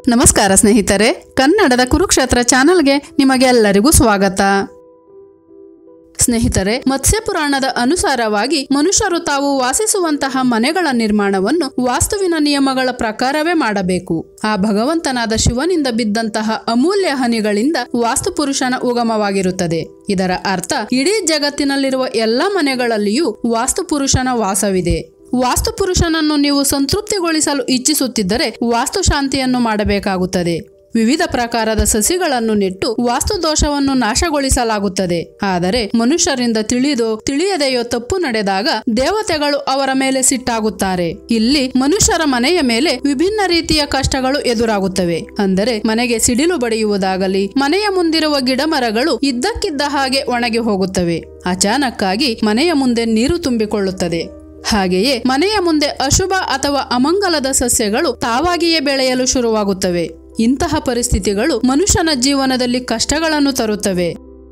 ನಮಸ್ಕಾರ ಸ್ನೇಹಿತರೆ ಕನ್ನಡದ ಕುರುಕ್ಷೇತ್ರ ಚಾನಲ್ಗೆ ನಿಮಗೆಲ್ಲರಿಗೂ ಸ್ವಾಗತ ಸ್ನೇಹಿತರೆ ಮತ್ಸ್ಯ ಪುರಾಣದ ಅನುಸಾರವಾಗಿ ಮನುಷ್ಯರು ತಾವು ವಾಸಿಸುವಂತಹ ಮನೆಗಳ ನಿರ್ಮಾಣವನ್ನು ವಾಸ್ತುವಿನ ನಿಯಮಗಳ ಪ್ರಕಾರವೇ ಮಾಡಬೇಕು ಆ ಭಗವಂತನಾದ ಶಿವನಿಂದ ಬಿದ್ದಂತಹ ಅಮೂಲ್ಯ ಹನಿಗಳಿಂದ ವಾಸ್ತು ಪುರುಷನ ಉಗಮವಾಗಿರುತ್ತದೆ ಇದರ ಅರ್ಥ ಇಡೀ ಜಗತ್ತಿನಲ್ಲಿರುವ ಎಲ್ಲ ಮನೆಗಳಲ್ಲಿಯೂ ವಾಸ್ತು ಪುರುಷನ ವಾಸವಿದೆ ವಾಸ್ತು ಪುರುಷನನ್ನು ನೀವು ಸಂತೃಪ್ತಿಗೊಳಿಸಲು ಇಚ್ಛಿಸುತ್ತಿದ್ದರೆ ವಾಸ್ತು ಶಾಂತಿಯನ್ನು ಮಾಡಬೇಕಾಗುತ್ತದೆ ವಿವಿಧ ಪ್ರಕಾರದ ಸಸಿಗಳನ್ನು ನೆಟ್ಟು ವಾಸ್ತು ದೋಷವನ್ನು ನಾಶಗೊಳಿಸಲಾಗುತ್ತದೆ ಆದರೆ ಮನುಷ್ಯರಿಂದ ತಿಳಿದೋ ತಿಳಿಯದೆಯೋ ತಪ್ಪು ನಡೆದಾಗ ದೇವತೆಗಳು ಅವರ ಮೇಲೆ ಸಿಟ್ಟಾಗುತ್ತಾರೆ ಇಲ್ಲಿ ಮನುಷ್ಯರ ಮನೆಯ ಮೇಲೆ ವಿಭಿನ್ನ ರೀತಿಯ ಕಷ್ಟಗಳು ಎದುರಾಗುತ್ತವೆ ಅಂದರೆ ಮನೆಗೆ ಸಿಡಿಲು ಬಡಿಯುವುದಾಗಲಿ ಮನೆಯ ಮುಂದಿರುವ ಗಿಡ ಮರಗಳು ಇದ್ದಕ್ಕಿದ್ದ ಹಾಗೆ ಒಣಗಿ ಹೋಗುತ್ತವೆ ಅಚಾನಕ್ಕಾಗಿ ಮನೆಯ ಮುಂದೆ ನೀರು ತುಂಬಿಕೊಳ್ಳುತ್ತದೆ ಹಾಗೆಯೇ ಮನೆಯ ಮುಂದೆ ಅಶುಭ ಅಥವಾ ಅಮಂಗಲದ ಸಸ್ಯಗಳು ತಾವಾಗಿಯೇ ಬೆಳೆಯಲು ಶುರುವಾಗುತ್ತವೆ ಇಂತಹ ಪರಿಸ್ಥಿತಿಗಳು ಮನುಷ್ಯನ ಜೀವನದಲ್ಲಿ ಕಷ್ಟಗಳನ್ನು ತರುತ್ತವೆ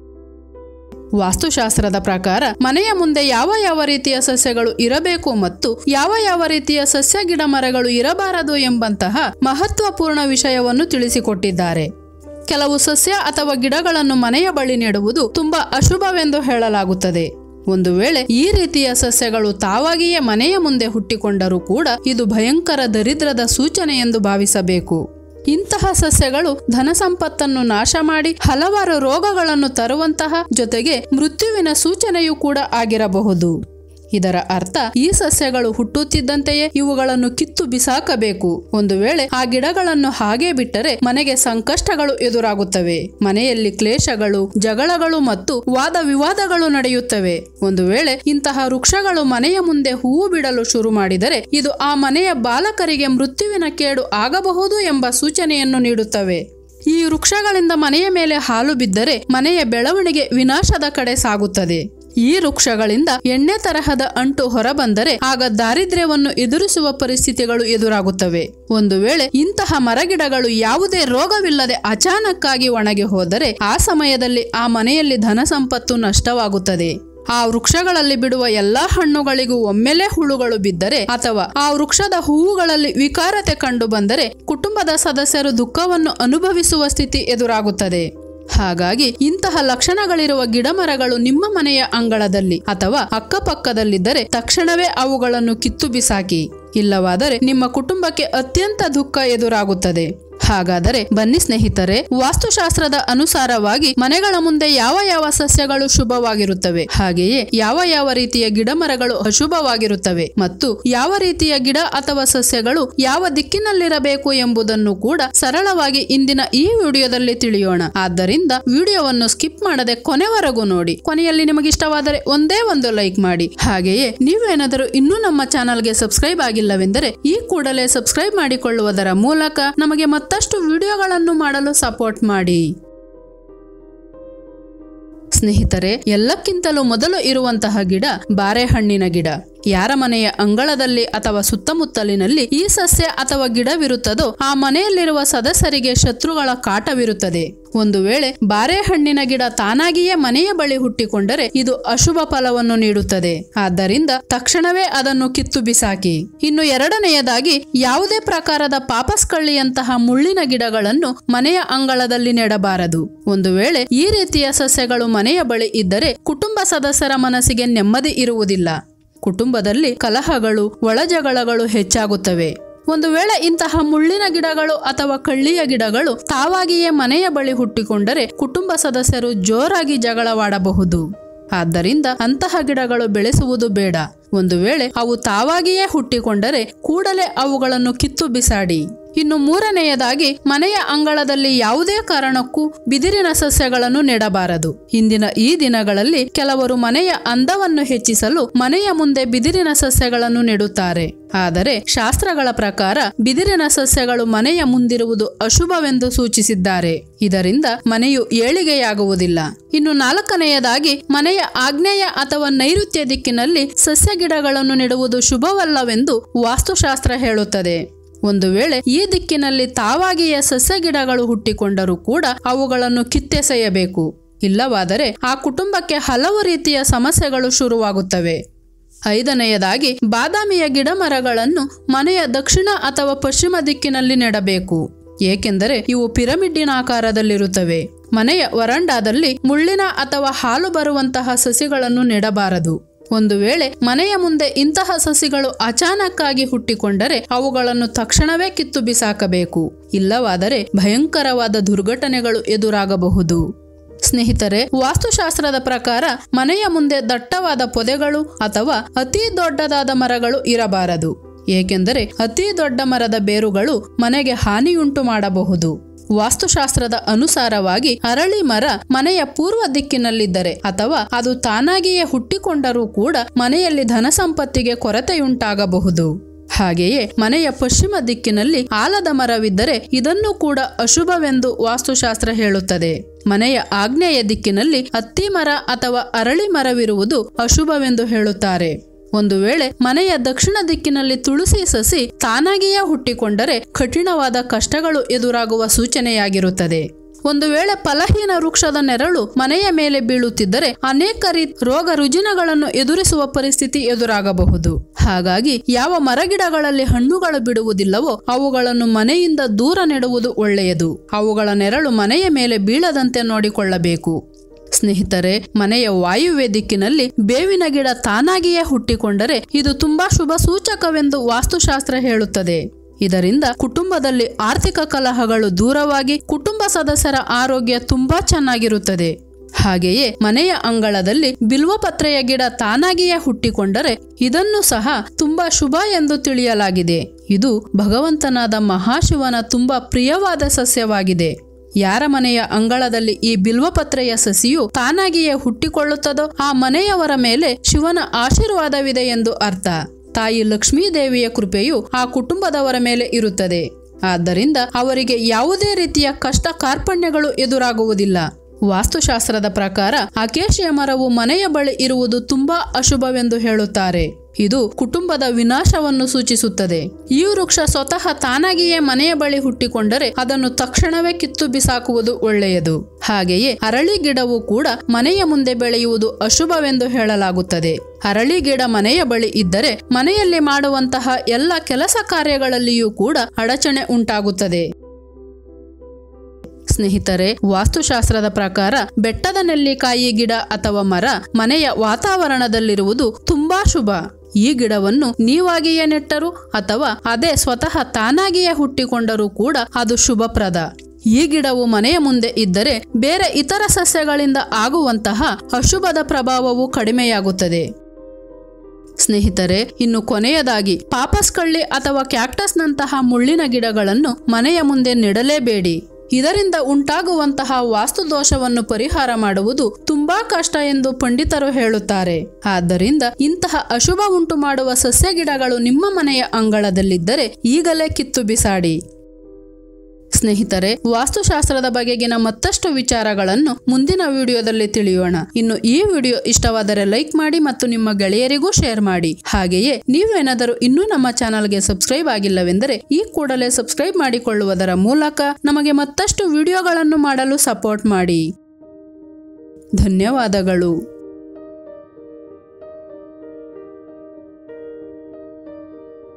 ವಾಸ್ತುಶಾಸ್ತ್ರದ ಪ್ರಕಾರ ಮನೆಯ ಮುಂದೆ ಯಾವ ಯಾವ ರೀತಿಯ ಸಸ್ಯಗಳು ಇರಬೇಕು ಮತ್ತು ಯಾವ ಯಾವ ರೀತಿಯ ಸಸ್ಯ ಗಿಡ ಮರಗಳು ಇರಬಾರದು ಎಂಬಂತಹ ಮಹತ್ವಪೂರ್ಣ ವಿಷಯವನ್ನು ತಿಳಿಸಿಕೊಟ್ಟಿದ್ದಾರೆ ಕೆಲವು ಸಸ್ಯ ಅಥವಾ ಗಿಡಗಳನ್ನು ಮನೆಯ ಬಳಿ ನೆಡುವುದು ತುಂಬಾ ಅಶುಭವೆಂದು ಹೇಳಲಾಗುತ್ತದೆ ಒಂದು ವೇಳೆ ಈ ರೀತಿಯ ಸಸ್ಯಗಳು ತಾವಾಗಿಯೇ ಮನೆಯ ಮುಂದೆ ಹುಟ್ಟಿಕೊಂಡರೂ ಕೂಡ ಇದು ಭಯಂಕರ ದರಿದ್ರದ ಸೂಚನೆ ಎಂದು ಭಾವಿಸಬೇಕು ಇಂತಹ ಸಸ್ಯಗಳು ಧನ ಸಂಪತ್ತನ್ನು ನಾಶ ಮಾಡಿ ಹಲವಾರು ರೋಗಗಳನ್ನು ತರುವಂತಹ ಜೊತೆಗೆ ಮೃತ್ಯುವಿನ ಸೂಚನೆಯೂ ಕೂಡ ಆಗಿರಬಹುದು ಇದರ ಅರ್ಥ ಈ ಸಸ್ಯಗಳು ಹುಟ್ಟುತ್ತಿದ್ದಂತೆಯೇ ಇವುಗಳನ್ನು ಕಿತ್ತು ಬಿಸಾಕಬೇಕು ಒಂದು ವೇಳೆ ಆ ಗಿಡಗಳನ್ನು ಹಾಗೆ ಬಿಟ್ಟರೆ ಮನೆಗೆ ಸಂಕಷ್ಟಗಳು ಎದುರಾಗುತ್ತವೆ ಮನೆಯಲ್ಲಿ ಕ್ಲೇಶಗಳು ಜಗಳಗಳು ಮತ್ತು ವಾದ ವಿವಾದಗಳು ನಡೆಯುತ್ತವೆ ಒಂದು ವೇಳೆ ಇಂತಹ ವೃಕ್ಷಗಳು ಮನೆಯ ಮುಂದೆ ಹೂವು ಬಿಡಲು ಶುರು ಮಾಡಿದರೆ ಇದು ಆ ಮನೆಯ ಬಾಲಕರಿಗೆ ಮೃತ್ಯುವಿನ ಕೇಡು ಆಗಬಹುದು ಎಂಬ ಸೂಚನೆಯನ್ನು ನೀಡುತ್ತವೆ ಈ ವೃಕ್ಷಗಳಿಂದ ಮನೆಯ ಮೇಲೆ ಹಾಲು ಬಿದ್ದರೆ ಮನೆಯ ಬೆಳವಣಿಗೆ ವಿನಾಶದ ಕಡೆ ಸಾಗುತ್ತದೆ ಈ ವೃಕ್ಷಗಳಿಂದ ಎಣ್ಣೆ ತರಹದ ಅಂಟು ಹೊರಬಂದರೆ ಆಗ ದಾರಿದ್ರ್ಯವನ್ನು ಎದುರಿಸುವ ಪರಿಸ್ಥಿತಿಗಳು ಎದುರಾಗುತ್ತವೆ ಒಂದು ವೇಳೆ ಇಂತಹ ಮರಗಿಡಗಳು ಯಾವುದೇ ರೋಗವಿಲ್ಲದೆ ಅಚಾನಕ್ಕಾಗಿ ಒಣಗಿ ಹೋದರೆ ಆ ಸಮಯದಲ್ಲಿ ಆ ಮನೆಯಲ್ಲಿ ಧನ ಸಂಪತ್ತು ನಷ್ಟವಾಗುತ್ತದೆ ಆ ವೃಕ್ಷಗಳಲ್ಲಿ ಬಿಡುವ ಎಲ್ಲಾ ಹಣ್ಣುಗಳಿಗೂ ಒಮ್ಮೆಲೆ ಹುಳುಗಳು ಬಿದ್ದರೆ ಅಥವಾ ಆ ವೃಕ್ಷದ ಹೂವುಗಳಲ್ಲಿ ವಿಕಾರತೆ ಕಂಡು ಬಂದರೆ ಕುಟುಂಬದ ಸದಸ್ಯರು ದುಃಖವನ್ನು ಅನುಭವಿಸುವ ಸ್ಥಿತಿ ಎದುರಾಗುತ್ತದೆ ಹಾಗಾಗಿ ಇಂತಹ ಲಕ್ಷಣಗಳಿರುವ ಗಿಡಮರಗಳು ನಿಮ್ಮ ಮನೆಯ ಅಂಗಳದಲ್ಲಿ ಅಥವಾ ಅಕ್ಕಪಕ್ಕದಲ್ಲಿದ್ದರೆ ತಕ್ಷಣವೇ ಅವುಗಳನ್ನು ಕಿತ್ತು ಬಿಸಾಕಿ ಇಲ್ಲವಾದರೆ ನಿಮ್ಮ ಕುಟುಂಬಕ್ಕೆ ಅತ್ಯಂತ ದುಃಖ ಎದುರಾಗುತ್ತದೆ ಹಾಗಾದರೆ ಬನ್ನಿ ಸ್ನೇಹಿತರೆ ವಾಸ್ತುಶಾಸ್ತ್ರದ ಅನುಸಾರವಾಗಿ ಮನೆಗಳ ಮುಂದೆ ಯಾವ ಯಾವ ಸಸ್ಯಗಳು ಶುಭವಾಗಿರುತ್ತವೆ ಹಾಗೆಯೇ ಯಾವ ಯಾವ ರೀತಿಯ ಗಿಡ ಮರಗಳು ಅಶುಭವಾಗಿರುತ್ತವೆ ಮತ್ತು ಯಾವ ರೀತಿಯ ಗಿಡ ಅಥವಾ ಸಸ್ಯಗಳು ಯಾವ ದಿಕ್ಕಿನಲ್ಲಿರಬೇಕು ಎಂಬುದನ್ನು ಕೂಡ ಸರಳವಾಗಿ ಇಂದಿನ ಈ ವಿಡಿಯೋದಲ್ಲಿ ತಿಳಿಯೋಣ ಆದ್ದರಿಂದ ವಿಡಿಯೋವನ್ನು ಸ್ಕಿಪ್ ಮಾಡದೆ ಕೊನೆವರೆಗೂ ನೋಡಿ ಕೊನೆಯಲ್ಲಿ ನಿಮಗಿಷ್ಟವಾದರೆ ಒಂದೇ ಒಂದು ಲೈಕ್ ಮಾಡಿ ಹಾಗೆಯೇ ನೀವೇನಾದರೂ ಇನ್ನೂ ನಮ್ಮ ಚಾನಲ್ಗೆ ಸಬ್ಸ್ಕ್ರೈಬ್ ಆಗಿಲ್ಲವೆಂದರೆ ಈ ಕೂಡಲೇ ಸಬ್ಸ್ಕ್ರೈಬ್ ಮಾಡಿಕೊಳ್ಳುವುದರ ಮೂಲಕ ನಮಗೆ ಮತ್ತಷ್ಟು ವಿಡಿಯೋಗಳನ್ನು ಮಾಡಲು ಸಪೋರ್ಟ್ ಮಾಡಿ ಸ್ನೇಹಿತರೆ ಎಲ್ಲಕ್ಕಿಂತಲೂ ಮೊದಲು ಇರುವಂತಹ ಗಿಡ ಬಾರೆಹಣ್ಣಿನ ಗಿಡ ಯಾರ ಮನೆಯ ಅಂಗಳದಲ್ಲಿ ಅಥವಾ ಸುತ್ತಮುತ್ತಲಿನಲ್ಲಿ ಈ ಸಸ್ಯ ಅಥವಾ ಗಿಡವಿರುತ್ತದೋ ಆ ಮನೆಯಲ್ಲಿರುವ ಸದಸ್ಯರಿಗೆ ಶತ್ರುಗಳ ಕಾಟವಿರುತ್ತದೆ ಒಂದು ವೇಳೆ ಬಾರೆಹಣ್ಣಿನ ಗಿಡ ತಾನಾಗಿಯೇ ಮನೆಯ ಬಳಿ ಹುಟ್ಟಿಕೊಂಡರೆ ಇದು ಅಶುಭ ಫಲವನ್ನು ನೀಡುತ್ತದೆ ಆದ್ದರಿಂದ ತಕ್ಷಣವೇ ಅದನ್ನು ಕಿತ್ತು ಬಿಸಾಕಿ ಇನ್ನು ಎರಡನೆಯದಾಗಿ ಯಾವುದೇ ಪ್ರಕಾರದ ಪಾಪಸ್ಕಳ್ಳಿಯಂತಹ ಮುಳ್ಳಿನ ಗಿಡಗಳನ್ನು ಮನೆಯ ಅಂಗಳದಲ್ಲಿ ನೆಡಬಾರದು ಒಂದು ವೇಳೆ ಈ ರೀತಿಯ ಸಸ್ಯಗಳು ಮನೆಯ ಬಳಿ ಇದ್ದರೆ ಕುಟುಂಬ ಸದಸ್ಯರ ಮನಸ್ಸಿಗೆ ನೆಮ್ಮದಿ ಇರುವುದಿಲ್ಲ ಕುಟುಂಬದಲ್ಲಿ ಕಲಹಗಳು ಒಳಜಗಳಗಳು ಹೆಚ್ಚಾಗುತ್ತವೆ ಒಂದು ವೇಳೆ ಇಂತಹ ಮುಳ್ಳಿನ ಗಿಡಗಳು ಅಥವಾ ಕಳ್ಳಿಯ ಗಿಡಗಳು ತಾವಾಗಿಯೇ ಮನೆಯ ಬಳಿ ಹುಟ್ಟಿಕೊಂಡರೆ ಕುಟುಂಬ ಸದಸ್ಯರು ಜೋರಾಗಿ ಜಗಳವಾಡಬಹುದು ಆದ್ದರಿಂದ ಅಂತಹ ಗಿಡಗಳು ಬೆಳೆಸುವುದು ಬೇಡ ಒಂದು ವೇಳೆ ಅವು ತಾವಾಗಿಯೇ ಹುಟ್ಟಿಕೊಂಡರೆ ಕೂಡಲೇ ಅವುಗಳನ್ನು ಕಿತ್ತು ಬಿಸಾಡಿ ಇನ್ನು ಮೂರನೆಯದಾಗಿ ಮನೆಯ ಅಂಗಳದಲ್ಲಿ ಯಾವುದೇ ಕಾರಣಕ್ಕೂ ಬಿದಿರಿನ ಸಸ್ಯಗಳನ್ನು ನೆಡಬಾರದು ಇಂದಿನ ಈ ದಿನಗಳಲ್ಲಿ ಕೆಲವರು ಮನೆಯ ಅಂದವನ್ನು ಹೆಚ್ಚಿಸಲು ಮನೆಯ ಮುಂದೆ ಬಿದಿರಿನ ಸಸ್ಯಗಳನ್ನು ನೆಡುತ್ತಾರೆ ಆದರೆ ಶಾಸ್ತ್ರಗಳ ಪ್ರಕಾರ ಬಿದಿರಿನ ಸಸ್ಯಗಳು ಮನೆಯ ಮುಂದಿರುವುದು ಅಶುಭವೆಂದು ಸೂಚಿಸಿದ್ದಾರೆ ಇದರಿಂದ ಮನೆಯು ಏಳಿಗೆಯಾಗುವುದಿಲ್ಲ ಇನ್ನು ನಾಲ್ಕನೆಯದಾಗಿ ಮನೆಯ ಆಗ್ನೇಯ ಅಥವಾ ನೈಋತ್ಯ ದಿಕ್ಕಿನಲ್ಲಿ ಸಸ್ಯ ಗಿಡಗಳನ್ನು ನೆಡುವುದು ಶುಭವಲ್ಲವೆಂದು ವಾಸ್ತುಶಾಸ್ತ್ರ ಹೇಳುತ್ತದೆ ಒಂದು ವೇಳೆ ಈ ದಿಕ್ಕಿನಲ್ಲಿ ತಾವಾಗಿಯೇ ಸಸ್ಯ ಗಿಡಗಳು ಹುಟ್ಟಿಕೊಂಡರೂ ಕೂಡ ಅವುಗಳನ್ನು ಕಿತ್ತೆಸೆಯಬೇಕು ಇಲ್ಲವಾದರೆ ಆ ಕುಟುಂಬಕ್ಕೆ ಹಲವು ರೀತಿಯ ಸಮಸ್ಯೆಗಳು ಶುರುವಾಗುತ್ತವೆ ಐದನೆಯದಾಗಿ ಬಾದಾಮಿಯ ಗಿಡ ಮರಗಳನ್ನು ಮನೆಯ ದಕ್ಷಿಣ ಅಥವಾ ಪಶ್ಚಿಮ ದಿಕ್ಕಿನಲ್ಲಿ ನೆಡಬೇಕು ಏಕೆಂದರೆ ಇವು ಪಿರಮಿಡ್ಡಿನ ಆಕಾರದಲ್ಲಿರುತ್ತವೆ ಮನೆಯ ವರಂಡಾದಲ್ಲಿ ಮುಳ್ಳಿನ ಅಥವಾ ಹಾಲು ಬರುವಂತಹ ಸಸಿಗಳನ್ನು ನೆಡಬಾರದು ಒಂದು ವೇಳೆ ಮನೆಯ ಮುಂದೆ ಇಂತಹ ಸಸಿಗಳು ಅಚಾನಕ್ಕಾಗಿ ಹುಟ್ಟಿಕೊಂಡರೆ ಅವುಗಳನ್ನು ತಕ್ಷಣವೇ ಕಿತ್ತು ಬಿಸಾಕಬೇಕು ಇಲ್ಲವಾದರೆ ಭಯಂಕರವಾದ ದುರ್ಘಟನೆಗಳು ಎದುರಾಗಬಹುದು ಸ್ನೇಹಿತರೆ ವಾಸ್ತುಶಾಸ್ತ್ರದ ಪ್ರಕಾರ ಮನೆಯ ಮುಂದೆ ದಟ್ಟವಾದ ಪೊದೆಗಳು ಅಥವಾ ಅತಿ ದೊಡ್ಡದಾದ ಮರಗಳು ಇರಬಾರದು ಏಕೆಂದರೆ ಅತಿ ದೊಡ್ಡ ಮರದ ಬೇರುಗಳು ಮನೆಗೆ ಹಾನಿಯುಂಟು ಮಾಡಬಹುದು ವಾಸ್ತುಶಾಸ್ತ್ರದ ಅನುಸಾರವಾಗಿ ಅರಳಿ ಮರ ಮನೆಯ ಪೂರ್ವ ದಿಕ್ಕಿನಲ್ಲಿದ್ದರೆ ಅಥವಾ ಅದು ತಾನಾಗಿಯೇ ಹುಟ್ಟಿಕೊಂಡರೂ ಕೂಡ ಮನೆಯಲ್ಲಿ ಧನ ಸಂಪತ್ತಿಗೆ ಕೊರತೆಯುಂಟಾಗಬಹುದು ಹಾಗೆಯೇ ಮನೆಯ ಪಶ್ಚಿಮ ದಿಕ್ಕಿನಲ್ಲಿ ಆಲದ ಮರವಿದ್ದರೆ ಇದನ್ನು ಕೂಡ ಅಶುಭವೆಂದು ವಾಸ್ತುಶಾಸ್ತ್ರ ಹೇಳುತ್ತದೆ ಮನೆಯ ಆಗ್ನೇಯ ದಿಕ್ಕಿನಲ್ಲಿ ಹತ್ತಿ ಮರ ಅಥವಾ ಅರಳಿ ಮರವಿರುವುದು ಅಶುಭವೆಂದು ಹೇಳುತ್ತಾರೆ ಒಂದು ವೇಳೆ ಮನೆಯ ದಕ್ಷಿಣ ದಿಕ್ಕಿನಲ್ಲಿ ತುಳಸಿ ಸಸಿ ತಾನಾಗಿಯೇ ಹುಟ್ಟಿಕೊಂಡರೆ ಕಠಿಣವಾದ ಕಷ್ಟಗಳು ಎದುರಾಗುವ ಸೂಚನೆಯಾಗಿರುತ್ತದೆ ಒಂದು ವೇಳೆ ಫಲಹೀನ ವೃಕ್ಷದ ನೆರಳು ಮನೆಯ ಮೇಲೆ ಬೀಳುತ್ತಿದ್ದರೆ ಅನೇಕ ರೀತಿ ರೋಗ ರುಜಿನಗಳನ್ನು ಎದುರಿಸುವ ಪರಿಸ್ಥಿತಿ ಎದುರಾಗಬಹುದು ಹಾಗಾಗಿ ಯಾವ ಮರಗಿಡಗಳಲ್ಲಿ ಹಣ್ಣುಗಳು ಬಿಡುವುದಿಲ್ಲವೋ ಅವುಗಳನ್ನು ಮನೆಯಿಂದ ದೂರ ನೆಡುವುದು ಒಳ್ಳೆಯದು ಅವುಗಳ ನೆರಳು ಮನೆಯ ಮೇಲೆ ಬೀಳದಂತೆ ನೋಡಿಕೊಳ್ಳಬೇಕು ಸ್ನೇಹಿತರೆ ಮನೆಯ ವಾಯುವ್ಯ ದಿಕ್ಕಿನಲ್ಲಿ ಬೇವಿನ ಗಿಡ ತಾನಾಗಿಯೇ ಹುಟ್ಟಿಕೊಂಡರೆ ಇದು ತುಂಬಾ ಶುಭ ಸೂಚಕವೆಂದು ವಾಸ್ತುಶಾಸ್ತ್ರ ಹೇಳುತ್ತದೆ ಇದರಿಂದ ಕುಟುಂಬದಲ್ಲಿ ಆರ್ಥಿಕ ಕಲಹಗಳು ದೂರವಾಗಿ ಕುಟುಂಬ ಸದಸ್ಯರ ಆರೋಗ್ಯ ತುಂಬಾ ಚೆನ್ನಾಗಿರುತ್ತದೆ ಹಾಗೆಯೇ ಮನೆಯ ಅಂಗಳದಲ್ಲಿ ಬಿಲ್ವಪತ್ರೆಯ ಗಿಡ ತಾನಾಗಿಯೇ ಹುಟ್ಟಿಕೊಂಡರೆ ಇದನ್ನು ಸಹ ತುಂಬಾ ಶುಭ ಎಂದು ತಿಳಿಯಲಾಗಿದೆ ಇದು ಭಗವಂತನಾದ ಮಹಾಶಿವನ ತುಂಬಾ ಪ್ರಿಯವಾದ ಸಸ್ಯವಾಗಿದೆ ಯಾರ ಮನೆಯ ಅಂಗಳದಲ್ಲಿ ಈ ಬಿಲ್ವಪತ್ರೆಯ ಸಸಿಯು ತಾನಾಗಿಯೇ ಹುಟ್ಟಿಕೊಳ್ಳುತ್ತದೋ ಆ ಮನೆಯವರ ಮೇಲೆ ಶಿವನ ಆಶೀರ್ವಾದವಿದೆ ಎಂದು ಅರ್ಥ ತಾಯಿ ಲಕ್ಷ್ಮೀದೇವಿಯ ಕೃಪೆಯು ಆ ಕುಟುಂಬದವರ ಮೇಲೆ ಇರುತ್ತದೆ ಆದ್ದರಿಂದ ಅವರಿಗೆ ಯಾವುದೇ ರೀತಿಯ ಕಷ್ಟ ಕಾರ್ಪಣ್ಯಗಳು ಎದುರಾಗುವುದಿಲ್ಲ ವಾಸ್ತುಶಾಸ್ತ್ರದ ಪ್ರಕಾರ ಅಕೇಶಿಯ ಮರವು ಮನೆಯ ಬಳಿ ಇರುವುದು ತುಂಬಾ ಅಶುಭವೆಂದು ಹೇಳುತ್ತಾರೆ ಇದು ಕುಟುಂಬದ ವಿನಾಶವನ್ನು ಸೂಚಿಸುತ್ತದೆ ಈ ವೃಕ್ಷ ಸ್ವತಃ ತಾನಾಗಿಯೇ ಮನೆಯ ಬಳಿ ಹುಟ್ಟಿಕೊಂಡರೆ ಅದನ್ನು ತಕ್ಷಣವೇ ಕಿತ್ತು ಬಿಸಾಕುವುದು ಒಳ್ಳೆಯದು ಹಾಗೆಯೇ ಅರಳಿ ಗಿಡವು ಕೂಡ ಮನೆಯ ಮುಂದೆ ಬೆಳೆಯುವುದು ಅಶುಭವೆಂದು ಹೇಳಲಾಗುತ್ತದೆ ಅರಳಿ ಗಿಡ ಮನೆಯ ಬಳಿ ಇದ್ದರೆ ಮನೆಯಲ್ಲಿ ಮಾಡುವಂತಹ ಎಲ್ಲ ಕೆಲಸ ಕಾರ್ಯಗಳಲ್ಲಿಯೂ ಕೂಡ ಅಡಚಣೆ ಉಂಟಾಗುತ್ತದೆ ಸ್ನೇಹಿತರೆ ವಾಸ್ತುಶಾಸ್ತ್ರದ ಪ್ರಕಾರ ಬೆಟ್ಟದ ನೆಲ್ಲಿಕಾಯಿ ಗಿಡ ಅಥವಾ ಮರ ಮನೆಯ ವಾತಾವರಣದಲ್ಲಿರುವುದು ತುಂಬಾ ಶುಭ ಈ ಗಿಡವನ್ನು ನೀವಾಗಿಯೇ ನೆಟ್ಟರು ಅಥವಾ ಅದೇ ಸ್ವತಃ ತಾನಾಗಿಯೇ ಹುಟ್ಟಿಕೊಂಡರೂ ಕೂಡ ಅದು ಶುಭಪ್ರದ ಈ ಗಿಡವು ಮನೆಯ ಮುಂದೆ ಇದ್ದರೆ ಬೇರೆ ಇತರ ಸಸ್ಯಗಳಿಂದ ಆಗುವಂತಹ ಅಶುಭದ ಪ್ರಭಾವವು ಕಡಿಮೆಯಾಗುತ್ತದೆ ಸ್ನೇಹಿತರೆ ಇನ್ನು ಕೊನೆಯದಾಗಿ ಪಾಪಸ್ಕಳ್ಳಿ ಅಥವಾ ಕ್ಯಾಕ್ಟಸ್ನಂತಹ ಮುಳ್ಳಿನ ಗಿಡಗಳನ್ನು ಮನೆಯ ಮುಂದೆ ನೆಡಲೇಬೇಡಿ ಇದರಿಂದ ಉಂಟಾಗುವಂತಹ ವಾಸ್ತು ದೋಷವನ್ನು ಪರಿಹಾರ ಮಾಡುವುದು ತುಂಬಾ ಕಷ್ಟ ಎಂದು ಪಂಡಿತರು ಹೇಳುತ್ತಾರೆ ಆದ್ದರಿಂದ ಇಂತಹ ಅಶುಭ ಉಂಟು ಮಾಡುವ ಸಸ್ಯ ಗಿಡಗಳು ನಿಮ್ಮ ಮನೆಯ ಅಂಗಳದಲ್ಲಿದ್ದರೆ ಈಗಲೇ ಕಿತ್ತು ಬಿಸಾಡಿ ಸ್ನೇಹಿತರೆ ವಾಸ್ತುಶಾಸ್ತ್ರದ ಬಗೆಗಿನ ಮತ್ತಷ್ಟು ವಿಚಾರಗಳನ್ನು ಮುಂದಿನ ವಿಡಿಯೋದಲ್ಲಿ ತಿಳಿಯೋಣ ಇನ್ನು ಈ ವಿಡಿಯೋ ಇಷ್ಟವಾದರೆ ಲೈಕ್ ಮಾಡಿ ಮತ್ತು ನಿಮ್ಮ ಗೆಳೆಯರಿಗೂ ಶೇರ್ ಮಾಡಿ ಹಾಗೆಯೇ ನೀವೇನಾದರೂ ಇನ್ನೂ ನಮ್ಮ ಚಾನಲ್ಗೆ ಸಬ್ಸ್ಕ್ರೈಬ್ ಆಗಿಲ್ಲವೆಂದರೆ ಈ ಕೂಡಲೇ ಸಬ್ಸ್ಕ್ರೈಬ್ ಮಾಡಿಕೊಳ್ಳುವುದರ ಮೂಲಕ ನಮಗೆ ಮತ್ತಷ್ಟು ವಿಡಿಯೋಗಳನ್ನು ಮಾಡಲು ಸಪೋರ್ಟ್ ಮಾಡಿ ಧನ್ಯವಾದಗಳು